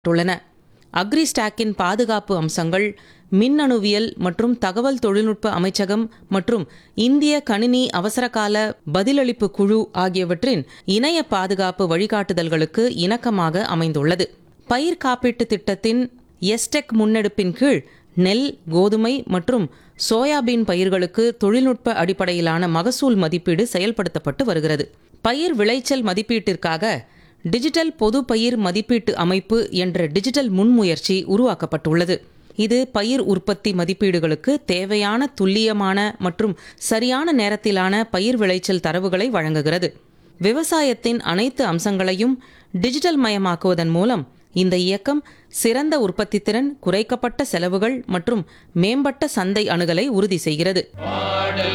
உள்ளன அக்ரிஸ்டாக்கின் பாதுகாப்பு அம்சங்கள் மின்னணுவியல் மற்றும் தகவல் தொழில்நுட்ப அமைச்சகம் மற்றும் இந்திய கணினி அவசரகால பதிலளிப்பு குழு ஆகியவற்றின் இணைய பாதுகாப்பு வழிகாட்டுதல்களுக்கு இணக்கமாக அமைந்துள்ளது பயிர் காப்பீட்டு திட்டத்தின் எஸ்டெக் முன்னெடுப்பின் கீழ் நெல் கோதுமை மற்றும் சோயாபீன் பயிர்களுக்கு தொழில்நுட்ப அடிப்படையிலான மகசூல் மதிப்பீடு செயல்படுத்தப்பட்டு வருகிறது பயிர் விளைச்சல் மதிப்பீட்டிற்காக டிஜிட்டல் பொது பயிர் மதிப்பீட்டு அமைப்பு என்ற டிஜிட்டல் முன்முயற்சி உருவாக்கப்பட்டுள்ளது இது பயிர் உற்பத்தி மதிப்பீடுகளுக்கு தேவையான துல்லியமான மற்றும் சரியான நேரத்திலான பயிர் விளைச்சல் தரவுகளை வழங்குகிறது விவசாயத்தின் அனைத்து அம்சங்களையும் டிஜிட்டல் மயமாக்குவதன் மூலம் இந்த இயக்கம் சிறந்த உற்பத்தித்திறன் குறைக்கப்பட்ட செலவுகள் மற்றும் மேம்பட்ட சந்தை அணுகலை உறுதி செய்கிறது